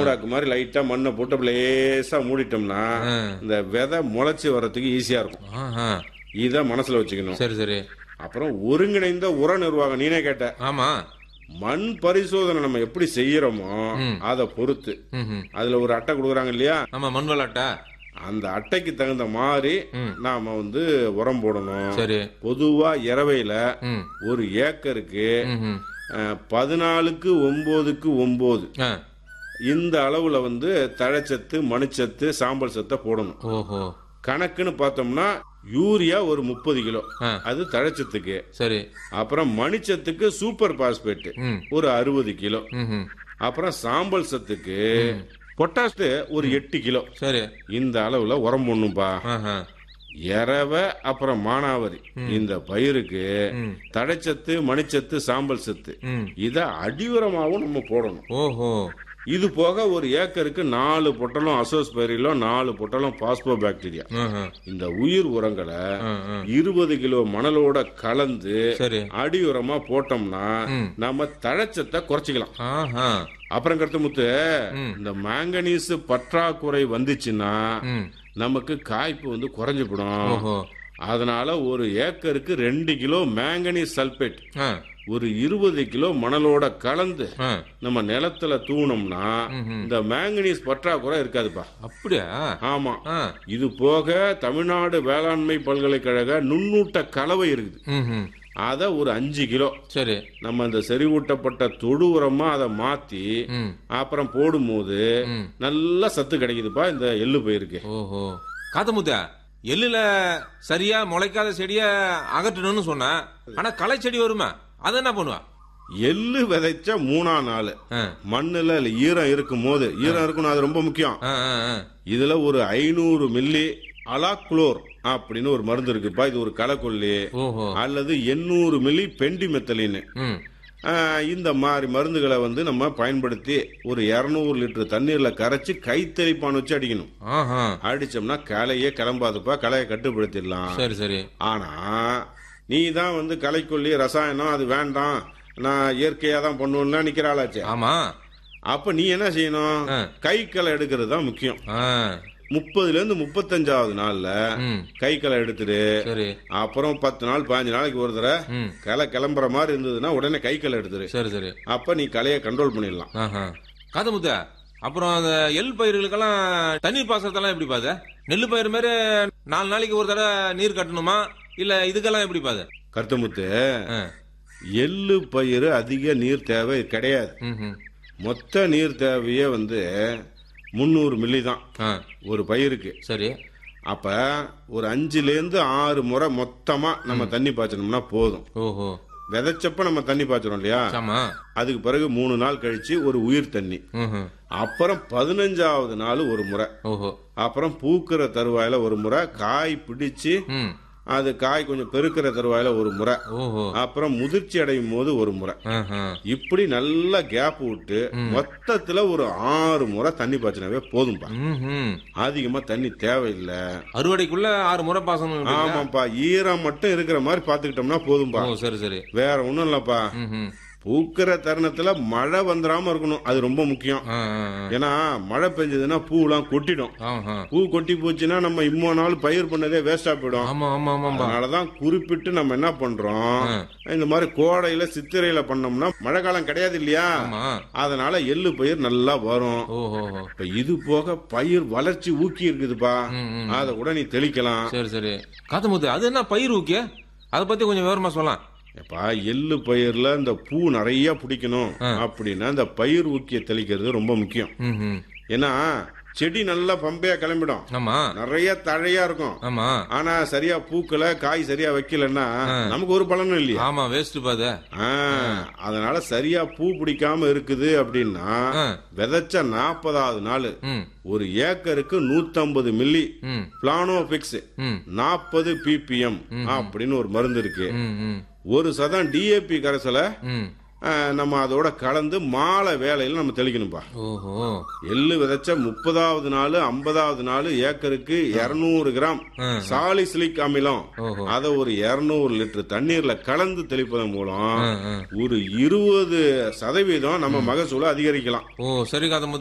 மூடாக்கு மாதிரி லைட்டா மண்ணை போட்டு அப்படி லேசா மூடிட்டோம்னா ஆ. இந்த விதை முளைச்சி வர்றதுக்கு ஈஸியா இருக்கும் ஆஹா. இத மனசுல வச்சுக்கணும் சரி சரி அப்புறம் ஒருங்கிணைந்த உர நிர்வாகம் நீனே கேட்ட ஆமா மண் பரிசோதனை நம்ம எப்படி செய்யறோமோ அதை பொறுத்து ம்ஹும். அதுல ஒரு அட்டை கொடுக்குறாங்க இல்லையா ஆமா மண் விளாட்டா அந்த அட்டைக்கு தகுந்த மாதிரி நாம வந்து உரம் போடணும் சரி பொதுவா இரவையில ம் ஒரு ஏக்கருக்கு ம்ஹும். அஹ், பதினாலுக்கு ஒன்பதுக்கு ஒன்பது ஆ. இந்த அளவுல வந்து தழைச்சத்து மணிச்சத்து சாம்பல் சத்தை போடணும் ஓஹோ கணக்குன்னு பார்த்தோம்னா யூரியா ஒரு முப்பது கிலோ ஆ. அது தழைச்சத்துக்கு சரி அப்புறம் மணிச்சத்துக்கு சூப்பர் பாஸ்பேட் ம் ஒரு அறுபது கிலோ ம்ஹும். அப்புறம் சாம்பல் சத்துக்கு பொட்டாஷ் ஒரு எட்டு கிலோ சரி இந்த அளவுல உரம் போடணும்பா ஆஹா. எரவ அப்புறம் மானாவரி இந்த பயிருக்கு ம். தடைச்சத்து மணிச்சத்து சாம்பல் சத்து ம் இத அடியுரமாவும் நம்ம போடணும் ஓஹோ இது போக ஒரு ஏக்கருக்கு நாலு பொட்டலம் அசோஸ்பெரிலும் நாலு பொட்டலம் பாஸ்போ பாக்டீரியா ஆஹா. இந்த உயிர் உரங்களை ஆ, ஆ. இருபது கிலோ மணலோட கலந்து சரி அடி உரமா போட்டோம்னா ம். நம்ம தழைச்சத்தை குறைச்சிக்கலாம் ஆஹா அப்புறம் கருத்துமுத்து ம். இந்த மேங்கனீஸ் பற்றாக்குறை வந்துச்சுன்னா ம் நமக்கு காய்ப்பு வந்து குறைஞ்சு போடும் ஓஹோ அதனால ஒரு ஏக்கருக்கு ரெண்டு கிலோ மேங்கனீஸ் சல்பேட் ஆ ஒரு இருபது கிலோ மணலோட கலந்து ஆ நம்ம நிலத்துல தூணோம்னா ம்ஹும். இந்த மேங்கனீஸ் பற்றாக்குறை இருக்காதுப்பா அப்படியா ஆமா ஆ இது போக தமிழ்நாடு வேளாண்மை பல்கலைக்கழக நுண்ணூட்ட கலவை இருக்குது ம்ஹும். அத ஒரு அஞ்சு கிலோ சரி நம்ம இந்த செறிவூட்டப்பட்ட தொழு உரமா அதை மாத்தி ம் அப்புறம் போடும்போது ம் நல்ல சத்து கிடைக்குதுப்பா இந்த எள்ளு பயிருக்கு ஓஹோ காத்தமுத்த எள்ளுல சரியா முளைக்காத செடிய அகற்றணும்னு சொன்ன ஆனா களை செடி வருமா அதை என்ன பண்ணுவா எள்ளு விதைச்ச மூணா நாள் ஆ. மண்ணுல இல்ல ஈரம் இருக்கும் போது ஈரம் இருக்கணும் அது ரொம்ப முக்கியம் ஆ, ஆ, ஆ. இதுல ஒரு ஐநூறு மில்லி அலாக்ளோர் அப்படின்னு ஒரு மருந்து இருக்குப்பா இது ஒரு களைக்கொல்லி ஓஹோ அல்லது எண்ணூறு மில்லி பெண்டிமெத்தலின் ம் இந்த மாதிரி மருந்துகளை வந்து நம்ம பயன்படுத்தி ஒரு இரநூறு லிட்டர் தண்ணீர்ல கரைச்சு கைத்தெளிப்பான் வச்சு அடிக்கணும் ஆஹா அடிச்சோம்னா களையே கிளம்பாதுப்பா களையை கட்டுப்படுத்திடலாம் சரி சரி ஆனா நீ தான் வந்து களைக்கொல்லி ரசாயனம் அது வேண்டாம் நான் இயற்கையா தான் பண்ணுவேன்னா நிக்கிறாளாச்சே ஆமா அப்ப நீ என்ன செய்யணும் ஆ. கை களை எடுக்கிறது தான் முக்கியம் ஆ முப்பதுல இருந்து முப்பத்தஞ்சாவது நாள்ல ம் கை களை எடுத்துட்டு சரி அப்புறம் பத்து நாள் பாஞ்சு நாளைக்கு ஒரு தடவை ம் களை கிளம்புற மாதிரி இருந்ததுன்னா உடனே கை களை எடுத்துரு சரி சரி அப்ப நீ களையை கண்ட்ரோல் பண்ணிடலாம் ஆஹா காத்தமுத்த அப்புறம் அந்த எள் பயிர்களுக்கெல்லாம் தண்ணீர் பாசனத்தெல்லாம் எப்படி பாது நெல் பயிர் மாதிரி நாலு நாளைக்கு ஒரு தடவை நீர் கட்டணுமா இல்ல இதுக்கெல்லாம் எப்படி பாது கருத்தமுத்து ஆ. எள்ளு பயிர் அதிக நீர் தேவை கிடையாது ம்ஹும். மொத்த நீர் தேவையே வந்து முந்நூறு மில்லி தான் ஆ ஒரு பயிருக்கு சரி அப்ப ஒரு அஞ்சுல இருந்து ஆறு முறை மொத்தமா நம்ம தண்ணி பாய்ச்சணும்னா போதும் ஓஹோ விதைச்சப்ப நம்ம தண்ணி பாய்ச்சறோம் இல்லையா ஆமா அதுக்கு பிறகு மூணு நாள் கழிச்சு ஒரு உயிர் தண்ணி ம்ஹும். அப்புறம் பதினஞ்சாவது நாள் ஒரு முறை ஓஹோ அப்புறம் பூக்கிற தருவாயில ஒரு முறை காய் பிடிச்சு ம் அது காய் கொஞ்சம் பெருக்கிற தருவாயில ஒரு முறை ஓஹோ அப்புறம் முதிர்ச்சி அடையும் போது ஒரு முறை ஆஹா. இப்படி நல்லா கேப் விட்டு மொத்தத்துல ஒரு ஆறு முறை தண்ணி பாய்ச்சினாவே போதும்பா ம்ஹும். அதிகமா தண்ணி தேவையில்லை அறுவடைக்குள்ள ஆறு முறை பாசனம் இருக்கு. ஆமாப்பா ஈரம் மட்டும் இருக்கிற மாதிரி பாத்துக்கிட்டோம்னா போதும்பா ஓ சரி சரி வேற ஒண்ணும் இல்லப்பா ம்ஹும். பூக்கிற தருணத்துல மழை வந்துடாம இருக்கணும் அது ரொம்ப முக்கியம் ஆ, ஆ, ஆ. ஏன்னா மழை பெஞ்சதுன்னா பூலாம் கொட்டிடும் ஆஹா. பூ கொட்டி போச்சுன்னா நம்ம இம்மோ நாள் பயிர் பண்ணதே வேஸ்டா போயிடும் ஆமா ஆமா ஆமாம்பா அதனாலதான் குறிப்பிட்டு நம்ம என்ன பண்றோம் ஆ. இந்த மாதிரி கோடையில சித்திரையில பண்ணோம்னா மழை காலம் கிடையாது இல்லையா ஆமா அதனால எள்ளு பயிர் நல்லா வரும் ஓஹோ இப்ப இது போக பயிர் வளர்ச்சி ஊக்கி இருக்குதுப்பா ம், ம். அத கூட நீ தெளிக்கலாம் சரி சரி காத்தமுத்து அது என்ன பயிர் ஊக்கிய அதை பத்தி கொஞ்சம் விவரமா சொல்லலாம் எப்பா எள்ளு பயிர்ல இந்த பூ நிறைய பிடிக்கணும் அப்படின்னா இந்த பயிர் ஊக்கிய தெளிக்கிறது ரொம்ப முக்கியம் ம்ஹும். ஏன்னா செடி நல்லா பம்பையா கிளம்பிடும் ஆமா நிறைய தழையா இருக்கும் ஆமா ஆனா சரியா பூக்கல காய் சரியா வைக்கலன்னா நமக்கு ஒரு பலனும் இல்லையா ஆமா வேஸ்ட் பாத ஆ, அதனால சரியா பூ பிடிக்காம இருக்குது அப்படின்னா ஆ. விதைச்ச நாற்பதாவது நாள் ம் ஒரு ஏக்கருக்கு 150 மில்லி ம் பிளானோபிக்ஸ் ம் நாற்பது பிபிஎம் அப்படின்னு ஒரு மருந்து இருக்கு ம் ம் ஒரு சதம் டிஏபி கரைசலை ம் ஆ, நம்ம அதோட கலந்து மாலை வேலையில நம்ம தெளிக்கணும்பா ஓஹோ எள்ளு விதைச்ச முப்பதாவது நாள் ஐம்பதாவது நாள் ஏக்கருக்கு இருநூறு கிராம் ஆ. சாலிசிலிக் அமிலம் ஓஹோ அதை ஒரு இருநூறு லிட்டர் தண்ணீர்ல கலந்து தெளிப்பதன் மூலம் ஆ, ஆ. ஒரு இருபது சதவீதம் நம்ம மகசூலை அதிகரிக்கலாம் ஓ சரி காத்தமுத்து